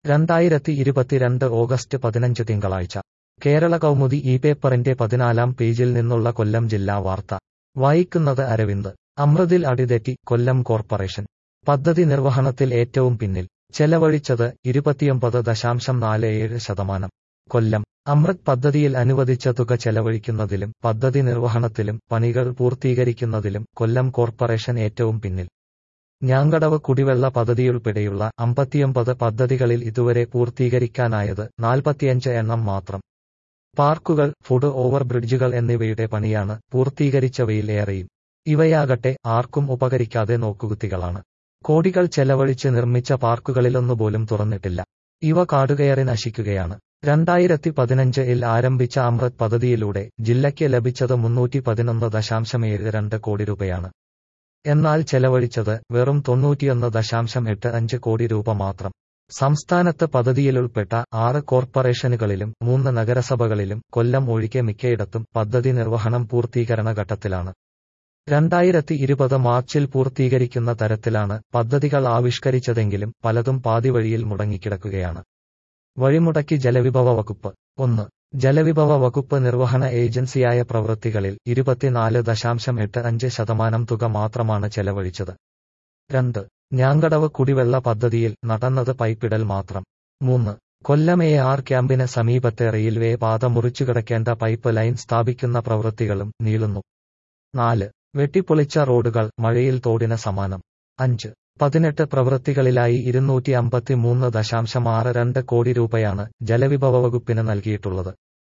രണ്ടായിരത്തി ഇരുപത്തിരണ്ട് ഓഗസ്റ്റ് പതിനഞ്ച് തിങ്കളാഴ്ച കേരള കൗമുദി ഈ പേപ്പറിന്റെ പതിനാലാം പേജിൽ നിന്നുള്ള കൊല്ലം ജില്ലാ വാർത്ത വായിക്കുന്നത് അരവിന്ദ് അമൃതിൽ അടിതെറ്റി കൊല്ലം കോർപ്പറേഷൻ പദ്ധതി നിർവഹണത്തിൽ ഏറ്റവും പിന്നിൽ ചെലവഴിച്ചത് ഇരുപത്തിയൊമ്പത് ദശാംശം നാല് ഏഴ് ശതമാനം കൊല്ലം അമൃത് പദ്ധതിയിൽ അനുവദിച്ച തുക ചെലവഴിക്കുന്നതിലും പദ്ധതി നിർവഹണത്തിലും പണികൾ പൂർത്തീകരിക്കുന്നതിലും കൊല്ലം കോർപ്പറേഷൻ ഏറ്റവും പിന്നിൽ ഞാങ്കടവ് കുടിവെള്ള പദ്ധതിയുൾപ്പെടെയുള്ള അമ്പത്തിയൊമ്പത് പദ്ധതികളിൽ ഇതുവരെ പൂർത്തീകരിക്കാനായത് നാൽപ്പത്തിയഞ്ച് എണ്ണം മാത്രം പാർക്കുകൾ ഫുഡ് ഓവർ ബ്രിഡ്ജുകൾ എന്നിവയുടെ പണിയാണ് പൂർത്തീകരിച്ചവയിൽ ഏറെയും ഇവയാകട്ടെ ആർക്കും ഉപകരിക്കാതെ നോക്കുകുത്തികളാണ് കോടികൾ ചെലവഴിച്ച് നിർമ്മിച്ച പാർക്കുകളിലൊന്നുപോലും തുറന്നിട്ടില്ല ഇവ കാടുകയറി നശിക്കുകയാണ് രണ്ടായിരത്തി പതിനഞ്ചിൽ ആരംഭിച്ച അമൃത് പദ്ധതിയിലൂടെ ജില്ലയ്ക്ക് ലഭിച്ചത് മുന്നൂറ്റി പതിനൊന്ന് ദശാംശം ഏഴ് രണ്ട് കോടി രൂപയാണ് എന്നാൽ ചെലവഴിച്ചത് വെറും തൊണ്ണൂറ്റിയൊന്ന് ദശാംശം എട്ട് അഞ്ച് കോടി രൂപ മാത്രം സംസ്ഥാനത്ത് പദ്ധതിയിലുൾപ്പെട്ട ആറ് കോർപ്പറേഷനുകളിലും മൂന്ന് നഗരസഭകളിലും കൊല്ലം ഒഴികെ മിക്കയിടത്തും പദ്ധതി നിർവഹണം പൂർത്തീകരണ ഘട്ടത്തിലാണ് രണ്ടായിരത്തി ഇരുപത് മാർച്ചിൽ പൂർത്തീകരിക്കുന്ന തരത്തിലാണ് പദ്ധതികൾ ആവിഷ്കരിച്ചതെങ്കിലും പലതും പാതിവഴിയിൽ മുടങ്ങിക്കിടക്കുകയാണ് വഴിമുടക്കി ജലവിഭവ വകുപ്പ് ഒന്ന് ജലവിഭവ വകുപ്പ് നിർവഹണ ഏജൻസിയായ പ്രവൃത്തികളിൽ ഇരുപത്തിനാല് ദശാംശം എട്ട് അഞ്ച് ശതമാനം തുക മാത്രമാണ് ചെലവഴിച്ചത് രണ്ട് ഞാങ്കടവ് കുടിവെള്ള പദ്ധതിയിൽ നടന്നത് പൈപ്പിടൽ മാത്രം മൂന്ന് കൊല്ലം എ ആർ ക്യാമ്പിന് സമീപത്തെ റെയിൽവേ പാത മുറിച്ചുകിടക്കേണ്ട പൈപ്പ് ലൈൻ സ്ഥാപിക്കുന്ന പ്രവൃത്തികളും നീളുന്നു നാല് വെട്ടിപ്പൊളിച്ച റോഡുകൾ മഴയിൽ തോടിന് സമാനം അഞ്ച് പതിനെട്ട് പ്രവൃത്തികളിലായി ഇരുന്നൂറ്റി അമ്പത്തി മൂന്ന് ദശാംശം ആറ് രണ്ട് കോടി രൂപയാണ് ജലവിഭവ വകുപ്പിന് നൽകിയിട്ടുള്ളത്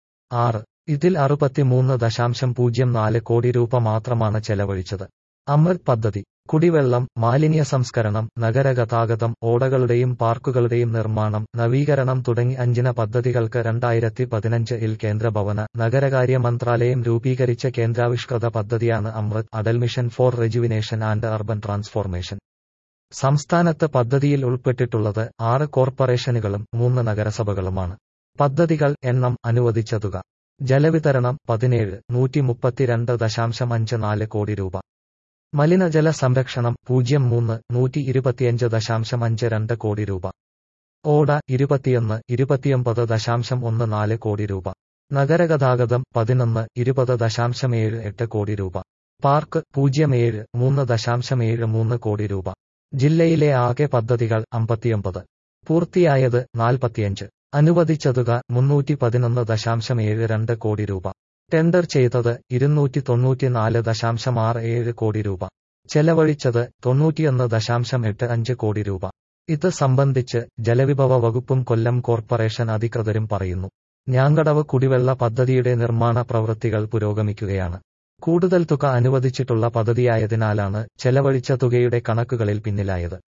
ആറ് ഇതിൽ അറുപത്തിമൂന്ന് ദശാംശം പൂജ്യം നാല് കോടി രൂപ മാത്രമാണ് ചെലവഴിച്ചത് അമൃത് പദ്ധതി കുടിവെള്ളം മാലിന്യ സംസ്കരണം നഗരഗതാഗതം ഓടകളുടെയും പാർക്കുകളുടെയും നിർമ്മാണം നവീകരണം തുടങ്ങി അഞ്ചിന പദ്ധതികൾക്ക് രണ്ടായിരത്തി പതിനഞ്ചിൽ കേന്ദ്രഭവന നഗരകാര്യ മന്ത്രാലയം രൂപീകരിച്ച കേന്ദ്രാവിഷ്കൃത പദ്ധതിയാണ് Amrut Atal mission for rejuvenation and urban transformation സംസ്ഥാനത്ത് പദ്ധതിയിൽ ഉൾപ്പെട്ടിട്ടുള്ളത് ആറ് കോർപ്പറേഷനുകളും മൂന്ന് നഗരസഭകളുമാണ് പദ്ധതികൾ എണ്ണം അനുവദിച്ച തുക ജലവിതരണം പതിനേഴ് നൂറ്റി മുപ്പത്തിരണ്ട് ദശാംശം അഞ്ച് നാല് കോടി രൂപ മലിനജല സംരക്ഷണം പൂജ്യം മൂന്ന് നൂറ്റി ഇരുപത്തിയഞ്ച് ദശാംശം അഞ്ച് രണ്ട് കോടി രൂപ ഓട ഇരുപത്തിയൊന്ന് ഇരുപത്തിയൊമ്പത് ദശാംശം ഒന്ന് നാല് കോടി രൂപ നഗരഗതാഗതം പതിനൊന്ന് ഇരുപത് ദശാംശം ഏഴ് എട്ട് കോടി രൂപ പാർക്ക് പൂജ്യം ഏഴ് മൂന്ന് ദശാംശം ഏഴ് മൂന്ന് കോടി രൂപ ജില്ലയിലെ ആകെ പദ്ധതികൾ അമ്പത്തിയൊമ്പത് പൂർത്തിയായത് നാൽപ്പത്തിയഞ്ച് അനുവദിച്ച തുക മുന്നൂറ്റി പതിനൊന്ന് ദശാംശം ഏഴ് രണ്ട് കോടി രൂപ ടെൻഡർ ചെയ്തത് ഇരുന്നൂറ്റി തൊണ്ണൂറ്റിനാല് ദശാംശം ആറ് ഏഴ് കോടി രൂപ ചെലവഴിച്ചത് തൊണ്ണൂറ്റിയൊന്ന് ദശാംശം എട്ട് അഞ്ച് കോടി രൂപ ഇത് സംബന്ധിച്ച് ജലവിഭവ വകുപ്പും കൊല്ലം കോർപ്പറേഷൻ അധികൃതരും പറയുന്നു ഞാങ്കടവ് കുടിവെള്ള പദ്ധതിയുടെ നിർമ്മാണ പ്രവൃത്തികൾ പുരോഗമിക്കുകയാണ് കൂടുതൽ തുക അനുവദിച്ചിട്ടുള്ള പദ്ധതിയായതിനാലാണ് ചെലവഴിച്ച തുകയുടെ കണക്കുകളിൽ പിന്നിലായത്